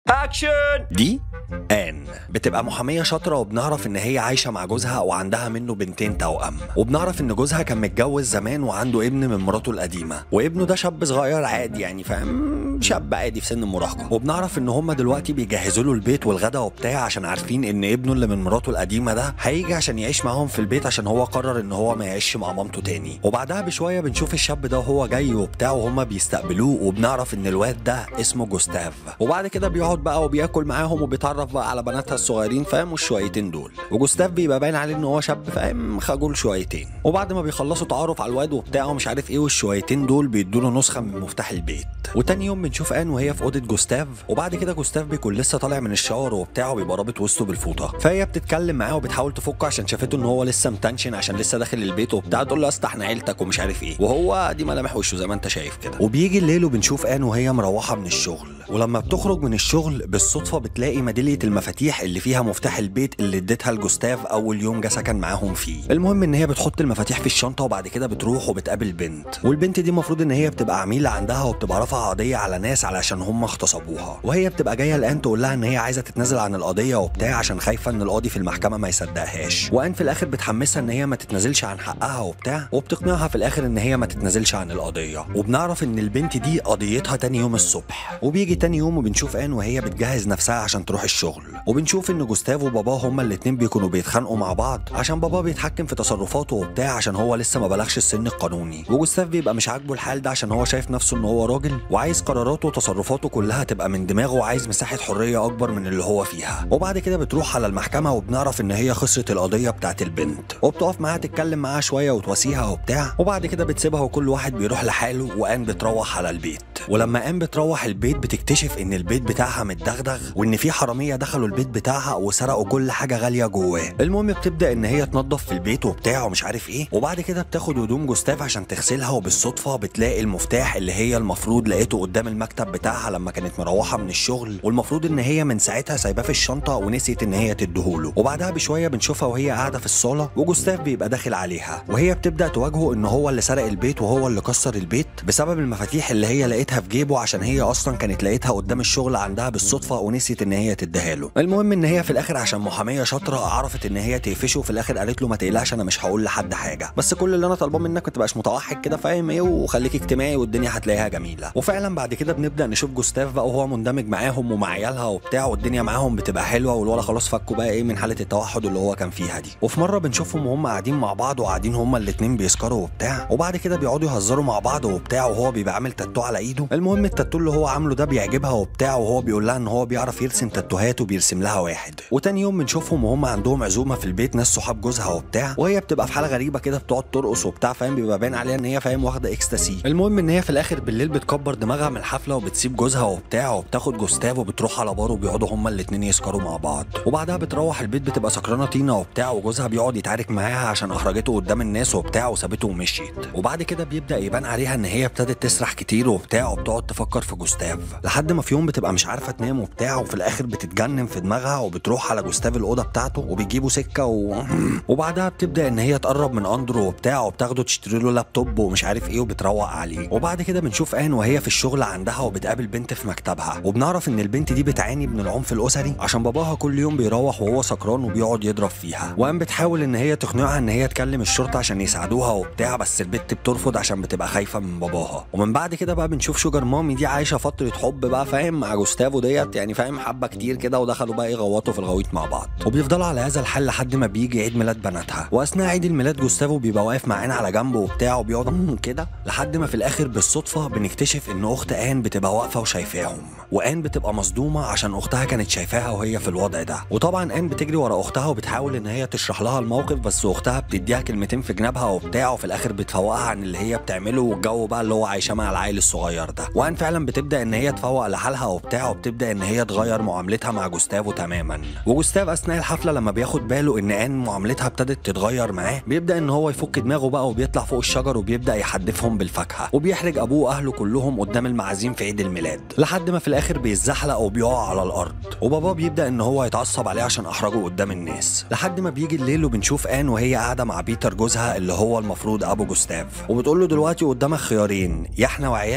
اكشن دي آن بتبقى محامية شاطرة وبنعرف إن هي عايشة مع جوزها وعندها منه بنتين توأم وبنعرف إن جوزها كان متجوز زمان وعنده ابن من مراته القديمة وابنه ده شاب صغير عادي يعني فاهم شاب عادي في سن المراهقة وبنعرف إن هما دلوقتي بيجهزوا له البيت والغدا وبتاع عشان عارفين إن ابنه اللي من مراته القديمة ده هيجي عشان يعيش معاهم في البيت عشان هو قرر إن هو ما يعيش مع مامته تاني وبعدها بشوية بنشوف الشاب ده وهو جاي وبتاع وهما بيستقبلوه وبنعرف إن الواد ده اسمه جوستاف وبعد كده بيقعد بقى وبياكل معاهم وبيتعرف بقى على بناتها الصغيرين فاهم والشويتين دول وجوستاف بيبقى باين عليه ان هو شاب فاهم خجول شويتين وبعد ما بيخلصوا تعارف على الواد وبتاع ومش عارف ايه والشويتين دول بيدوا له نسخه من مفتاح البيت وتاني يوم بنشوف ان وهي في اوضه جوستاف وبعد كده جوستاف بيكون لسه طالع من الشاور وبتاع وبيبقى رابط وسطه بالفوطه فهي بتتكلم معاه وبتحاول تفكه عشان شافته ان هو لسه متنشن عشان لسه داخل البيت وبتاع تقول له اصل احنا عيلتك ومش عارف ايه وهو دي ملامح وشه زي ما انت شايف كده وبيجي الليل وبنشوف ان وهي مروحه من الشغل ولما بتخرج من الشغل بالصدفه بتلاقي ميداليه المفاتيح اللي فيها مفتاح البيت اللي اديتها لجوستاف اول يوم جه سكن معاهم فيه المهم ان هي بتحط المفاتيح في الشنطه وبعد كده بتروح وبتقابل بنت والبنت دي المفروض ان هي بتبقى عميله عندها وبتبقى رافعه قضيه على ناس علشان هم اغتصبوها وهي بتبقى جايه الان تقول لها ان هي عايزه تتنازل عن القضيه وبتاع عشان خايفه ان القاضي في المحكمه ما يصدقهاش وان في الاخر بتحمسها ان هي ما تتنازلش عن حقها وبتاع وبتقنعها في الاخر ان هي ما تتنازلش عن القضيه وبنعرف ان البنت دي قضيتها تاني يوم الصبح وبيجي تاني يوم وبنشوف ان وهي بتجهز نفسها عشان تروح الشغل وبنشوف ان جوستاف وباباه هما الاتنين بيكونوا بيتخانقوا مع بعض عشان باباه بيتحكم في تصرفاته وبتاع عشان هو لسه ما بلغش السن القانوني وجوستاف بيبقى مش عاجبه الحال ده عشان هو شايف نفسه ان هو راجل وعايز قراراته وتصرفاته كلها تبقى من دماغه وعايز مساحه حريه اكبر من اللي هو فيها وبعد كده بتروح على المحكمه وبنعرف ان هي خسرت القضيه بتاعت البنت وبتقف معاها تتكلم معاها شويه وتواسيها وبتاع وبعد كده بتسيبها وكل واحد بيروح لحاله وان بتروح على البيت ولما ان بتروح البيت بتكتشف ان البيت بتاعها متدغدغ وان في حراميه دخلوا البيت بتاعها وسرقوا كل حاجه غاليه جواه المهم بتبدا ان هي تنظف في البيت وبتاع ومش عارف ايه وبعد كده بتاخد هدوم جوستاف عشان تغسلها وبالصدفه بتلاقي المفتاح اللي هي المفروض لقيته قدام المكتب بتاعها لما كانت مروحه من الشغل والمفروض ان هي من ساعتها سايباه في الشنطه ونسيت ان هي تديهوله وبعدها بشويه بنشوفها وهي قاعده في الصاله وجوستاف بيبقى داخل عليها وهي بتبدا تواجهه ان هو اللي سرق البيت وهو اللي كسر البيت بسبب المفاتيح اللي هي لقيتها في جيبه عشان هي اصلا كانت لقيتها قدام الشغل عندها بالصدفه ونسيت ان هي تديها له المهم ان هي في الاخر عشان محاميه شاطره عرفت ان هي تقفشه وفي الاخر قالت له ما تقلقش انا مش هقول لحد حاجه بس كل اللي انا طالباه منك ما تبقاش متوحد كده فاهم ايه وخليك اجتماعي والدنيا هتلاقيها جميله وفعلا بعد كده بنبدا نشوف جوستاف بقى وهو مندمج معاهم ومع عيالها وبتاع والدنيا معاهم بتبقى حلوه والولا خلاص فكوا بقى ايه من حاله التوحد اللي هو كان فيها دي وفي مره بنشوفهم وهم قاعدين مع بعض وقاعدين هما الاتنين بيسكروا وبتاع وبعد كده بيقعدوا يهزروا مع بعض وبتاع وهو بيبقى عامل تاتو على ايده المهم التاتو اللي هو عامله ده بيعجبها وبتاع وهو بيقول لها ان هو بيعرف يرسم تاتوهات وبيرسم لها واحد وتاني يوم بنشوفهم وهم عندهم عزومه في البيت ناس صحاب جوزها وبتاع وهي بتبقى في حاله غريبه كده بتقعد ترقص وبتاع فاهم بيبقى باين عليها ان هي فاهم واخده اكستاسي المهم ان هي في الاخر بالليل بتكبر دماغها من الحفله وبتسيب جوزها وبتاع وبتاخد جوستاف وبتروح على بار وبيقعدوا هما الاتنين يسكروا مع بعض وبعدها بتروح البيت بتبقى سكرانه طينه وبتاع وجوزها بيقعد يتعارك معاها عشان اخرجته قدام الناس وبتاع وسابته ومشيت وبعد كده بيبدا يبان عليها ان هي ابتدت تسرح كتير وبتاع وبتقعد تفكر في جوستاف لحد ما في يوم بتبقى مش عارفه تنام وبتاع وفي الاخر بتتجنن في دماغها وبتروح على جوستاف الاوضه بتاعته وبيجيبوا سكه و... وبعدها بتبدا ان هي تقرب من اندرو وبتاع وبتاخده تشتري له لابتوب ومش عارف ايه وبتروق عليه وبعد كده بنشوف ان وهي في الشغل عندها وبتقابل بنت في مكتبها وبنعرف ان البنت دي بتعاني من العنف الاسري عشان باباها كل يوم بيروح وهو سكران وبيقعد يضرب فيها وقام بتحاول ان هي تقنعها ان هي تكلم الشرطه عشان يساعدوها وبتاع بس البنت بترفض عشان بتبقى خايفه من باباها ومن بعد كده بقى بنشوف شوجر مامي دي عايشه فتره حب بقى فاهم مع جوستافو ديت يعني فاهم حبه كتير كده ودخلوا بقى يغوطوا في الغويط مع بعض وبيفضلوا على هذا الحال لحد ما بيجي عيد ميلاد بناتها واثناء عيد الميلاد جوستافو بيبقى واقف معانا على جنبه وبتاع وبيقعد "مم" كده لحد ما في الاخر بالصدفه بنكتشف ان اخت ان بتبقى واقفه وشايفاهم وان بتبقى مصدومه عشان اختها كانت شايفاها وهي في الوضع ده وطبعا ان بتجري ورا اختها وبتحاول ان هي تشرح لها الموقف بس اختها بتديها كلمتين في جنابها وبتاع وفي الاخر بتفوقها عن اللي هي بتعمله والجو بقى اللي هو عايشه مع العيل الصغير ده وان فعلا بتبدا ان هي تفوق لحالها وبتاع وبتبدا ان هي تغير معاملتها مع جوستافو تماما وجوستاف اثناء الحفله لما بياخد باله ان ان معاملتها ابتدت تتغير معاه بيبدا ان هو يفك دماغه بقى وبيطلع فوق الشجر وبيبدا يحدفهم بالفاكهه وبيحرج ابوه واهله كلهم قدام المعازيم في عيد الميلاد لحد ما في الاخر بيتزحلق وبيقع على الارض وباباه بيبدا ان هو يتعصب عليه عشان احرجه قدام الناس لحد ما بيجي الليل وبنشوف ان وهي قاعده مع بيتر جوزها اللي هو المفروض ابو جوستاف وبتقول له دلوقتي قدامك خيارين يا احنا وعيالك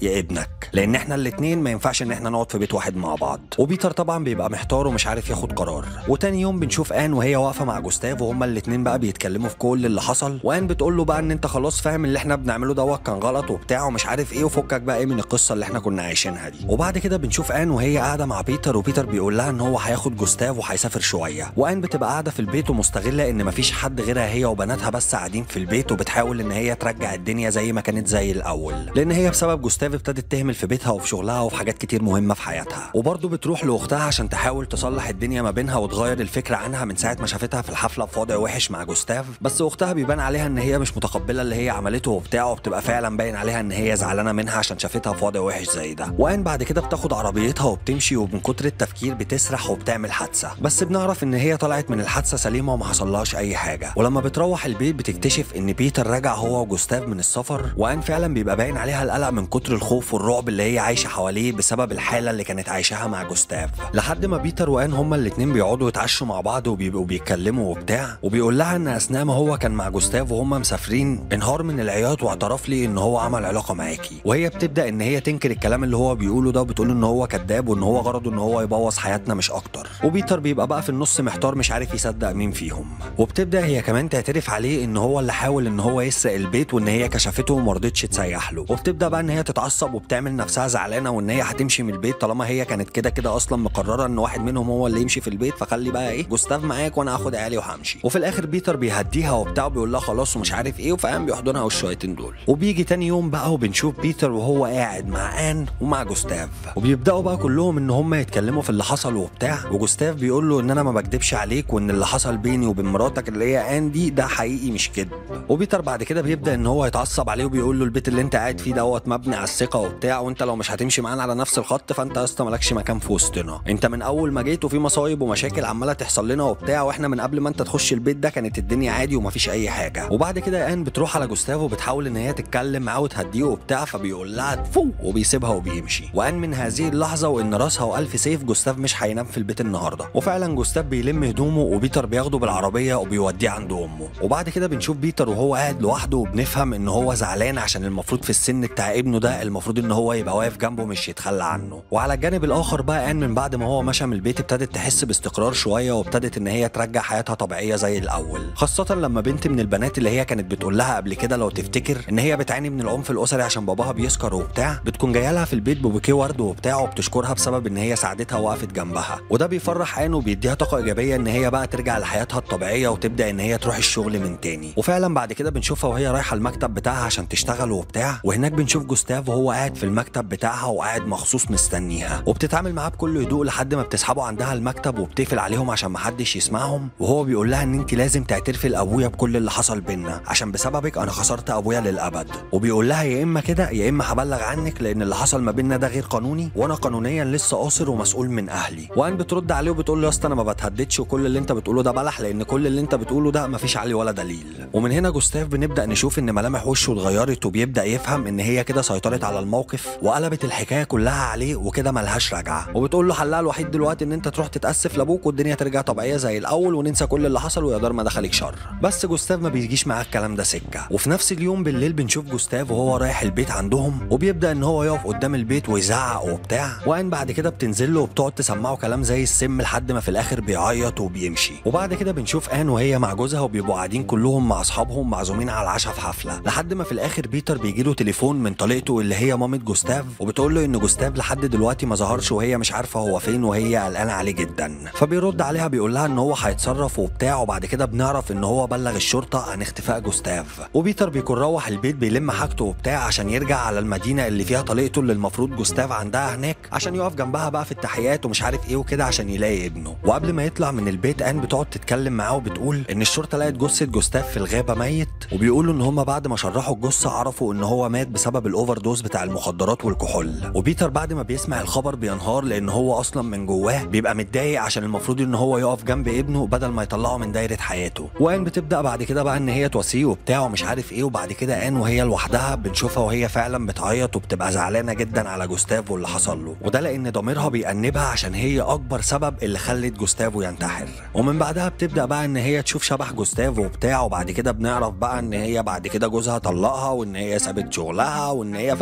يا ابنك لان احنا الاتنين ما ينفعش ان احنا نقعد في بيت واحد مع بعض وبيتر طبعا بيبقى محتار ومش عارف ياخد قرار وتاني يوم بنشوف ان وهي واقفه مع جوستاف وهما الاتنين بقى بيتكلموا في كل اللي حصل وان بتقول له بقى ان انت خلاص فاهم اللي احنا بنعمله دوت كان غلط وبتاع ومش عارف ايه وفكك بقى ايه من القصه اللي احنا كنا عايشينها دي وبعد كده بنشوف ان وهي قاعده مع بيتر وبيتر بيقول لها ان هو هياخد جوستاف وهيسافر شويه وان بتبقى قاعده في البيت ومستغله ان مفيش حد غيرها هي وبناتها بس قاعدين في البيت وبتحاول ان هي ترجع الدنيا زي ما كانت زي الاول لان هي بسبب جوستاف ابتدت تهمل في بيتها وفي شغلها وفي حاجات كتير مهمه في حياتها وبرضه بتروح لاختها عشان تحاول تصلح الدنيا ما بينها وتغير الفكره عنها من ساعه ما شافتها في الحفله في وضع وحش مع جوستاف بس اختها بيبان عليها ان هي مش متقبله اللي هي عملته وبتاع وبتبقى فعلا باين عليها ان هي زعلانه منها عشان شافتها في وضع وحش زي ده وان بعد كده بتاخد عربيتها وبتمشي ومن كتر التفكير بتسرح وبتعمل حادثه بس بنعرف ان هي طلعت من الحادثه سليمه وما حصلهاش اي حاجه ولما بتروح البيت بتكتشف ان بيتر رجع هو وجوستاف من السفر وان فعلا بيبقى باين عليها القلق من كتر الخوف والرعب اللي هي عايشه حواليه بسبب الحاله اللي كانت عايشاها مع جوستاف لحد ما بيتر وان هما الاتنين بيقعدوا يتعشوا مع بعض وبيبقوا بيتكلموا وبتاع وبيقول لها ان اثناء ما هو كان مع جوستاف وهما مسافرين انهار من العياط واعترف لي ان هو عمل علاقه معاكي وهي بتبدا ان هي تنكر الكلام اللي هو بيقوله ده وبتقول ان هو كذاب وان هو غرضه ان هو يبوظ حياتنا مش اكتر وبيتر بيبقى بقى في النص محتار مش عارف يصدق مين فيهم وبتبدا هي كمان تعترف عليه ان هو اللي حاول ان هو يسرق البيت وان هي كشفته وما رضتش تسيح له وبتبدا بقى ان هي تتعصب وبتعمل نفسها زعلانه وان هي هتمشي من البيت طالما هي كانت كده كده اصلا مقرره ان واحد منهم هو اللي يمشي في البيت فخلي بقى ايه جوستاف معاك وانا هاخد عيالي وهمشي وفي الاخر بيتر بيهديها وبتاع وبيقول لها خلاص ومش عارف ايه وفاهم بيحضنها والشويتين دول وبيجي تاني يوم بقى وبنشوف بيتر وهو قاعد مع ان ومع جوستاف وبيبداوا بقى كلهم ان هم يتكلموا في اللي حصل وبتاع وجوستاف بيقول له ان انا ما بكدبش عليك وان اللي حصل بيني وبين مراتك اللي هي ان دي ده حقيقي مش كده وبيتر بعد كده بيبدا ان هو يتعصب عليه وبيقول له البيت اللي انت قاعد فيه دوت مبني على الثقه وبتاع وانت لو مش هتمشي معانا على نفس الخط فانت يا اسطى مالكش مكان في وسطنا انت من اول ما جيت وفي مصايب ومشاكل عماله تحصل لنا وبتاع واحنا من قبل ما انت تخش البيت ده كانت الدنيا عادي ومفيش اي حاجه وبعد كده ان بتروح على جوستافو وبتحاول ان هي تتكلم معاه وتهديه وبتاع فبيقول لها تفو وبيسيبها وبيمشي وان من هذه اللحظه وان راسها والف سيف جوستاف مش هينام في البيت النهارده وفعلا جوستاف بيلم هدومه وبيتر بياخده بالعربيه وبيوديه عند امه وبعد كده بنشوف بيتر وهو قاعد لوحده وبنفهم ان هو زعلان عشان المفروض في السن بتاع ابنه ده المفروض ان هو يبقى واقف جنبه مش يتخلى عنه وعلى الجانب الاخر بقى ان من بعد ما هو مشى من البيت ابتدت تحس باستقرار شويه وابتدت ان هي ترجع حياتها طبيعيه زي الاول خاصه لما بنت من البنات اللي هي كانت بتقول لها قبل كده لو تفتكر ان هي بتعاني من العنف الاسري عشان باباها بيسكر وبتاع بتكون جايه لها في البيت ببوكيه ورد وبتاع وبتشكرها بسبب ان هي ساعدتها وقفت جنبها وده بيفرح ان وبيديها طاقه ايجابيه ان هي بقى ترجع لحياتها الطبيعيه وتبدا ان هي تروح الشغل من تاني وفعلا بعد كده بنشوفها وهي رايحه المكتب بتاعها عشان تشتغل وبتاع وهناك بنشوف جوستاف وهو قاعد في المكتب بتاعها وقاعد مخصوص مستنيها وبتتعامل معاه بكل هدوء لحد ما بتسحبه عندها المكتب وبتقفل عليهم عشان محدش يسمعهم وهو بيقول لها ان انت لازم تعترفي لابويا بكل اللي حصل بينا عشان بسببك انا خسرت ابويا للابد وبيقول لها يا اما كده يا اما هبلغ عنك لان اللي حصل ما بيننا ده غير قانوني وانا قانونيا لسه قاصر ومسؤول من اهلي وان بترد عليه وبتقول له يا اسطى انا ما بتهددش وكل اللي انت بتقوله ده بلح لان كل اللي انت بتقوله ده مفيش عليه ولا دليل ومن هنا جوستاف بنبدا نشوف ان ملامح وشه اتغيرت وبيبدا يفهم ان هي كده سيطرت على الموقف وقلبت الحكايه كلها عليه وكده ملهاش رجعه وبتقول له حلها الوحيد دلوقتي ان انت تروح تتاسف لابوك والدنيا ترجع طبيعيه زي الاول وننسى كل اللي حصل ويا دار ما دخلك شر بس جوستاف ما بيجيش معاه الكلام ده سكه وفي نفس اليوم بالليل بنشوف جوستاف وهو رايح البيت عندهم وبيبدا ان هو يقف قدام البيت ويزعق وبتاع وان بعد كده بتنزل له وبتقعد تسمعه كلام زي السم لحد ما في الاخر بيعيط وبيمشي وبعد كده بنشوف ان وهي مع جوزها وبيبقوا قاعدين كلهم مع اصحابهم معزومين على العشاء في حفله لحد ما في الاخر بيتر بيجي له تليفون من طليقته اللي هي مامة جوستاف وبتقول له ان جوستاف لحد دلوقتي ما ظهرش وهي مش عارفه هو فين وهي قلقانه عليه جدا فبيرد عليها بيقول لها ان هو هيتصرف وبتاع وبعد كده بنعرف ان هو بلغ الشرطه عن اختفاء جوستاف وبيتر بيكون روح البيت بيلم حاجته وبتاع عشان يرجع على المدينه اللي فيها طليقته اللي المفروض جوستاف عندها هناك عشان يقف جنبها بقى في التحيات ومش عارف ايه وكده عشان يلاقي ابنه وقبل ما يطلع من البيت ان بتقعد تتكلم معاه وبتقول ان الشرطه لقت جثه جوستاف في الغابه ميت وبيقولوا ان هم بعد ما شرحوا الجثه عرفوا ان هو مات بسبب الاوفر دوز بتاع المخدرات والكحول وبيتر بعد ما بيسمع الخبر بينهار لان هو اصلا من جواه بيبقى متضايق عشان المفروض ان هو يقف جنب ابنه بدل ما يطلعه من دايره حياته وان بتبدا بعد كده بقى ان هي تواسيه وبتاع ومش عارف ايه وبعد كده ان وهي لوحدها بنشوفها وهي فعلا بتعيط وبتبقى زعلانه جدا على جوستافو اللي حصل له وده لان ضميرها بيأنبها عشان هي اكبر سبب اللي خلت جوستافو ينتحر ومن بعدها بتبدا بقى ان هي تشوف شبح جوستافو وبتاع وبعد كده بنعرف بقى ان هي بعد كده جوزها طلقها وان هي سابت شغلها وان هي فاهم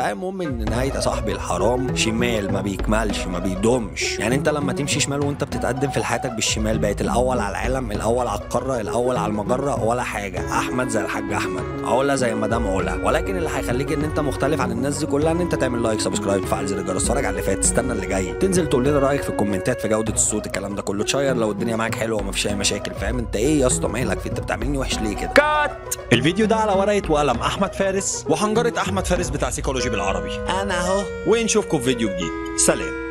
فالمهم ان نهايه يا صاحبي الحرام شمال ما بيكملش ما بيدومش يعني انت لما تمشي شمال وانت بتتقدم في حياتك بالشمال بقيت الاول على العالم الاول على القاره الاول على المجره ولا حاجه احمد زي الحاج احمد علا زي مدام علا ولكن اللي هيخليك ان انت مختلف عن الناس دي كلها ان انت تعمل لايك سبسكرايب تفعل زر الجرس اتفرج على اللي فات تستنى اللي جاي تنزل تقول لنا رايك في الكومنتات في جوده الصوت الكلام ده كله تشير لو الدنيا معاك حلوه ومفيش اي مشاكل فاهم انت ايه يا اسطى مالك في انت بتعملني وحش ليه كده كات الفيديو ده على ورقه وقلم احمد فارس وحنجره احمد فارس بتاع سيكولوجي بالعربي انا اهو ونشوفكم في فيديو جديد سلام